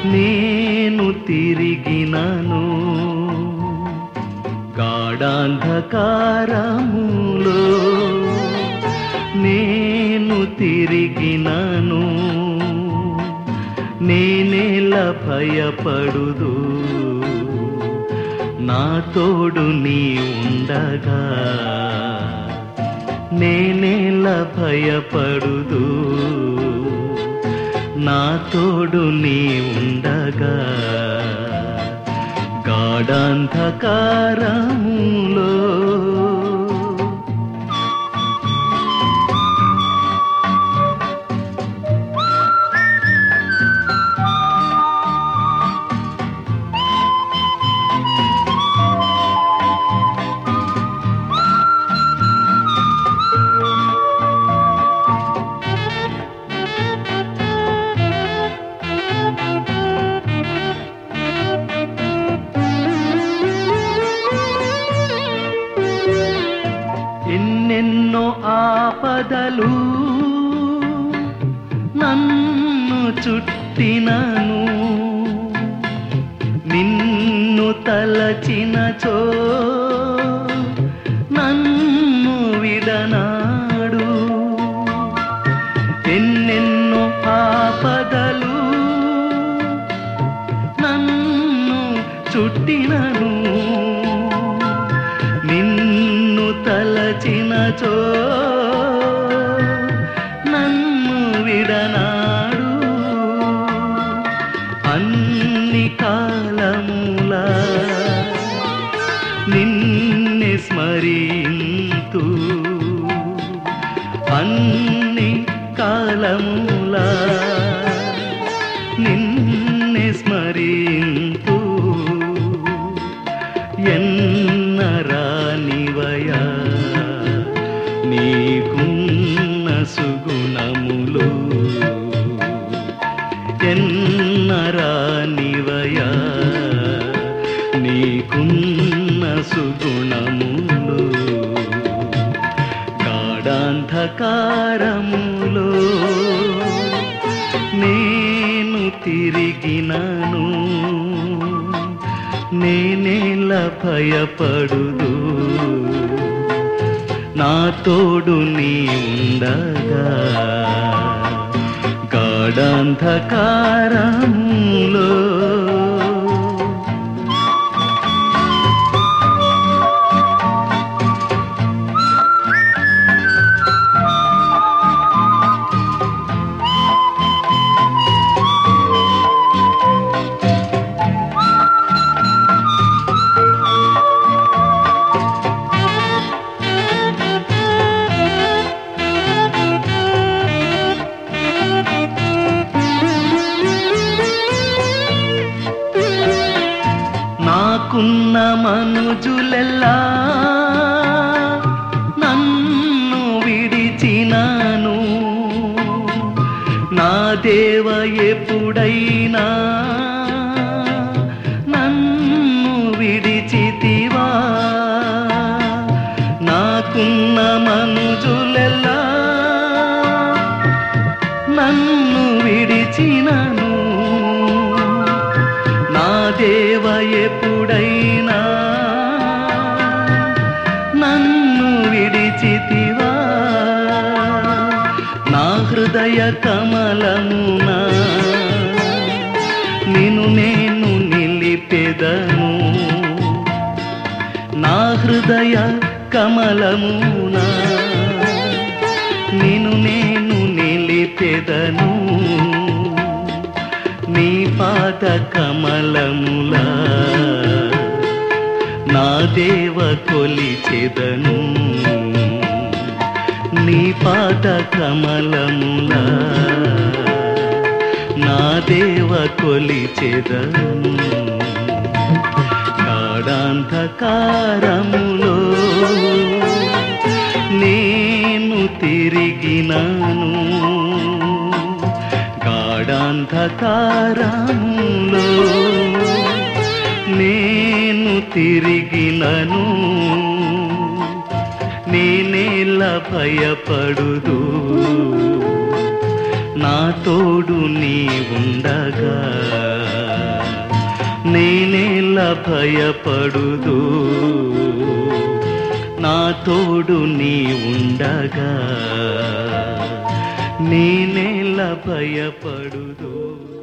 నేను తిరిగినను గాఢాంధకారములో నేను తిరిగినను నేనేల భయపడుదు నా తోడు నీ ఉండగా నేనేల భయపడుదు నా తోడు నీ ఉండగా గాఢాంధకారములో ఎన్నెన్నో ఆపదలు నన్ను చుట్టినను నిన్ను తలచినచో నన్ను విడనాడు ఎన్నెన్నో ఆపదలు నన్ను చుట్టినను నిన్ను తలచినచో నన్ను విడనాడు అన్ని కాలములా నిన్నే స్మరింతు అన్ని కాలములా నిన్నే స్మరింతు ఎన్నరానివయా నీకున్న సుగుణములు ఎన్నరానివయా నీకున్న సుగుణములు గాఢాంధకారములో నేను తిరిగినను నేనేల భయపడుదు నా తోడు నీ ఉండగా గాఢాంధకారంలో నాకున్న మనుజులెల్లా నన్ను విడిచినాను నా దేవ ఎప్పుడైనా నన్ను విడిచితివా నాకున్న మనుజులెల్లా నన్ను విడిచినను నా దేవ ఎప్పుడైనా నన్ను విడిచితివా నా హృదయ కమలమున నిన్ను నేను నిలిపెదను నా హృదయ కమలమున నిన్ను నేను నిలిపెదను నీ పాద కమలములా నా దేవ కొలిచెదను నీ పాద కమలములా నా దేవ కొలిచెదను గాఢాంధకారములో నేను తిరిగినాను గాఢాంధకారములో నేను తిరిగినను నేనేల భయపడుదు నా తోడు నీ ఉండగా నేనేల భయపడుదు నా తోడు నీ ఉండగా నేనేల భయపడుదు